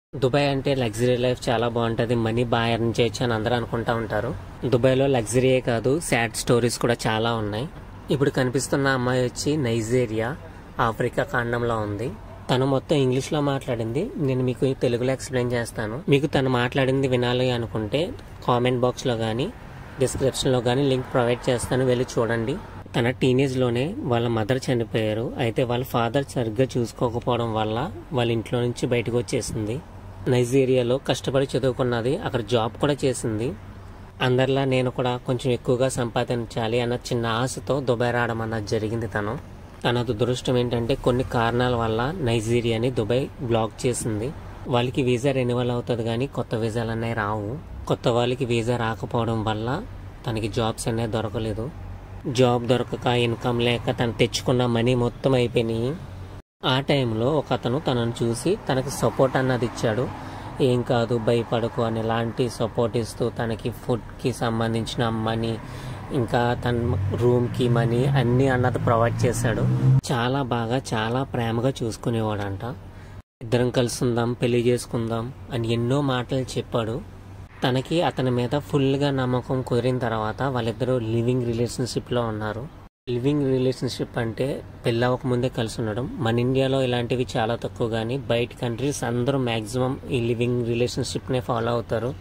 Dubai అంటే luxury life చాలా బాగుంటుంది మనీ బాగా ఎర్న్ చేయొచ్చు అని అందరూ అనుకుంటా ఉంటారు దుబాయ్లో లగ్జరీయే కాదు సాడ్ స్టోరీస్ కూడా చాలా ఉన్నాయి ఇప్పుడు కనిపిస్తున్న అమ్మాయి వచ్చి నైజీరియా ఆఫ్రికా ఖండంలో ఉంది తను మొత్తం ఇంగ్లీష్లో మాట్లాడింది నేను మీకు తెలుగులో ఎక్స్ప్లెయిన్ చేస్తాను మీకు తను మాట్లాడింది వినాలి అనుకుంటే కామెంట్ బాక్స్లో కానీ డిస్క్రిప్షన్లో కానీ లింక్ ప్రొవైడ్ చేస్తాను వెళ్ళి చూడండి తన టీనేజ్లోనే వాళ్ళ మదర్ చనిపోయారు అయితే వాళ్ళ ఫాదర్ సరిగ్గా చూసుకోకపోవడం వల్ల వాళ్ళ ఇంట్లో నుంచి బయటకు వచ్చేసింది నైజీరియాలో కష్టపడి చదువుకున్నది అక్కడ జాబ్ కూడా చేసింది అందరిలా నేను కూడా కొంచెం ఎక్కువగా సంపాదించాలి అన్న చిన్న ఆశతో దుబాయ్ రావడం అన్నది జరిగింది తను తన దురదృష్టం ఏంటంటే కొన్ని కారణాల వల్ల నైజీరియాని దుబాయ్ బ్లాక్ చేసింది వాళ్ళకి వీసా రెన్యువల్ అవుతుంది కానీ కొత్త వీసాలు అనేవి రావు కొత్త వాళ్ళకి వీసా రాకపోవడం వల్ల తనకి జాబ్స్ అనేవి దొరకలేదు జాబ్ దొరకక ఇన్కమ్ లేక తను తెచ్చుకున్న మనీ మొత్తం అయిపోయినాయి ఆ టైంలో ఒక అతను తనను చూసి తనకి సపోర్ట్ అన్నది ఇచ్చాడు ఏం కాదు భయపడకు అని ఇలాంటి సపోర్ట్ ఇస్తూ తనకి ఫుడ్కి సంబంధించిన మనీ ఇంకా తన రూమ్కి మనీ అన్నీ అన్నది ప్రొవైడ్ చేశాడు చాలా బాగా చాలా ప్రేమగా చూసుకునేవాడంట ఇద్దరం కలిసి ఉందాం పెళ్లి చేసుకుందాం అని ఎన్నో మాటలు చెప్పాడు తనకి అతని మీద ఫుల్గా నమ్మకం కుదిరిన తర్వాత వాళ్ళిద్దరూ లివింగ్ రిలేషన్షిప్లో ఉన్నారు లివింగ్ రిలేషన్షిప్ అంటే పెళ్ళవక ముందే కలిసి ఉండడం మన ఇండియాలో ఇలాంటివి చాలా తక్కువ కానీ బయట కంట్రీస్ అందరూ మ్యాక్సిమం ఈ లివింగ్ రిలేషన్షిప్నే ఫాలో అవుతారు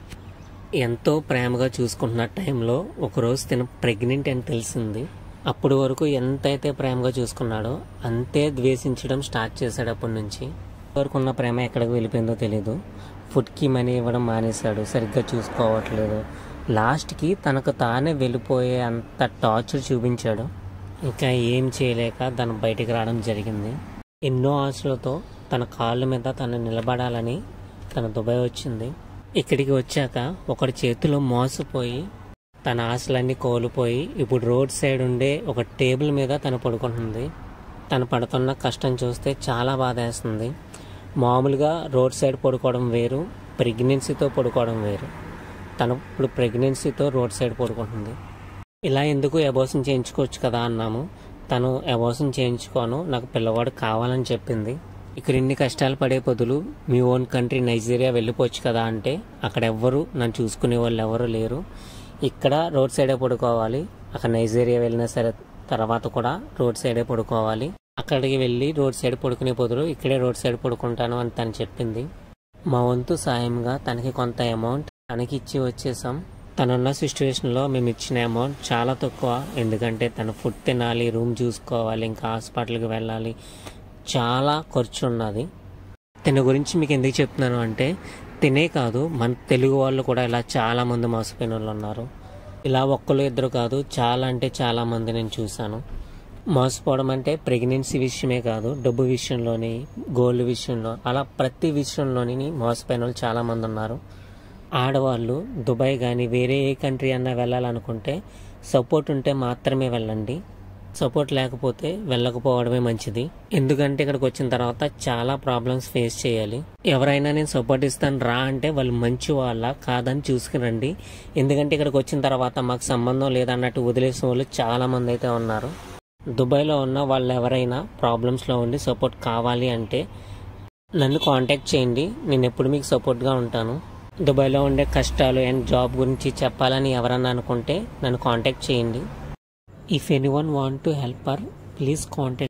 ఎంతో ప్రేమగా చూసుకుంటున్న టైంలో ఒకరోజు తిన ప్రెగ్నెంట్ అని తెలిసింది అప్పటి వరకు ఎంతైతే ప్రేమగా చూసుకున్నాడో అంతే ద్వేషించడం స్టార్ట్ చేశాడు అప్పటి నుంచి వరకు ఉన్న ప్రేమ ఎక్కడికి వెళ్ళిపోయిందో తెలీదు ఫుడ్కి మనీ ఇవ్వడం మానేశాడు సరిగ్గా చూసుకోవట్లేదు లాస్ట్కి తనకు తానే వెళ్ళిపోయే అంత టార్చర్ చూపించాడు ఇంకా ఏం చేయలేక తను బయటికి రావడం జరిగింది ఎన్నో ఆశలతో తన కాళ్ళ మీద తను నిలబడాలని తన దుబాయ్ వచ్చింది ఇక్కడికి వచ్చాక ఒకటి చేతిలో మోసపోయి తన ఆశలన్నీ కోల్పోయి ఇప్పుడు రోడ్ సైడ్ ఉండే ఒక టేబుల్ మీద తను పడుకుంటుంది తను పడుతున్న కష్టం చూస్తే చాలా బాధేస్తుంది మామూలుగా రోడ్ సైడ్ పడుకోవడం వేరు ప్రెగ్నెన్సీతో పడుకోవడం వేరు తను ఇప్పుడు ప్రెగ్నెన్సీతో రోడ్ సైడ్ పడుకుంటుంది ఇలా ఎందుకు అబోషన్ చేయించుకోవచ్చు కదా అన్నాము తను అబోషన్ చేయించుకోను నాకు పిల్లవాడు కావాలని చెప్పింది ఇక్కడ ఇన్ని కష్టాలు పడే బదులు మీ ఓన్ కంట్రీ నైజీరియా వెళ్ళిపోవచ్చు కదా అంటే అక్కడ ఎవ్వరు నన్ను చూసుకునే వాళ్ళు ఎవరు లేరు ఇక్కడ రోడ్ సైడే పడుకోవాలి అక్కడ నైజీరియా వెళ్ళినా సరే తర్వాత కూడా రోడ్ సైడే పడుకోవాలి అక్కడికి వెళ్ళి రోడ్ సైడ్ పడుకునే బదులు ఇక్కడే రోడ్ సైడ్ పడుకుంటాను అని తను చెప్పింది మా వంతు సాయంగా తనకి కొంత అమౌంట్ తనకి ఇచ్చి వచ్చేసాం తనున్న సిచ్యువేషన్లో మేము ఇచ్చిన అమౌంట్ చాలా తక్కువ ఎందుకంటే తను ఫుడ్ తినాలి రూమ్ చూసుకోవాలి ఇంకా హాస్పిటల్కి వెళ్ళాలి చాలా ఖర్చు ఉన్నది తిన గురించి మీకు ఎందుకు చెప్తున్నాను అంటే తినే కాదు మన తెలుగు వాళ్ళు కూడా ఇలా చాలా మంది మోసపోయిన వాళ్ళు ఉన్నారు ఇలా ఒక్కరు ఇద్దరు కాదు చాలా అంటే చాలా మంది నేను చూశాను మోసపోవడం అంటే ప్రెగ్నెన్సీ విషయమే కాదు డబ్బు విషయంలోని గోల్డ్ విషయంలో అలా ప్రతి విషయంలోని మోసపోయిన వాళ్ళు చాలా మంది ఉన్నారు ఆడవాళ్ళు దుబాయ్ కానీ వేరే ఏ కంట్రీ అన్నా వెళ్ళాలనుకుంటే సపోర్ట్ ఉంటే మాత్రమే వెళ్ళండి సపోర్ట్ లేకపోతే వెళ్ళకపోవడమే మంచిది ఎందుకంటే ఇక్కడికి వచ్చిన తర్వాత చాలా ప్రాబ్లమ్స్ ఫేస్ చేయాలి ఎవరైనా నేను సపోర్ట్ ఇస్తాను రా అంటే వాళ్ళు మంచి వాళ్ళ కాదని చూసుకురండి ఎందుకంటే ఇక్కడికి వచ్చిన తర్వాత మాకు సంబంధం లేదన్నట్టు వదిలేసిన వాళ్ళు చాలా మంది అయితే ఉన్నారు దుబాయ్లో ఉన్న వాళ్ళు ఎవరైనా ప్రాబ్లమ్స్లో ఉండి సపోర్ట్ కావాలి అంటే నన్ను కాంటాక్ట్ చేయండి నేను ఎప్పుడు మీకు సపోర్ట్గా ఉంటాను దుబాయ్లో ఉండే కష్టాలు అండ్ జాబ్ గురించి చెప్పాలని ఎవరన్నా అనుకుంటే నన్ను కాంటాక్ట్ చేయండి if anyone want to help uh please contact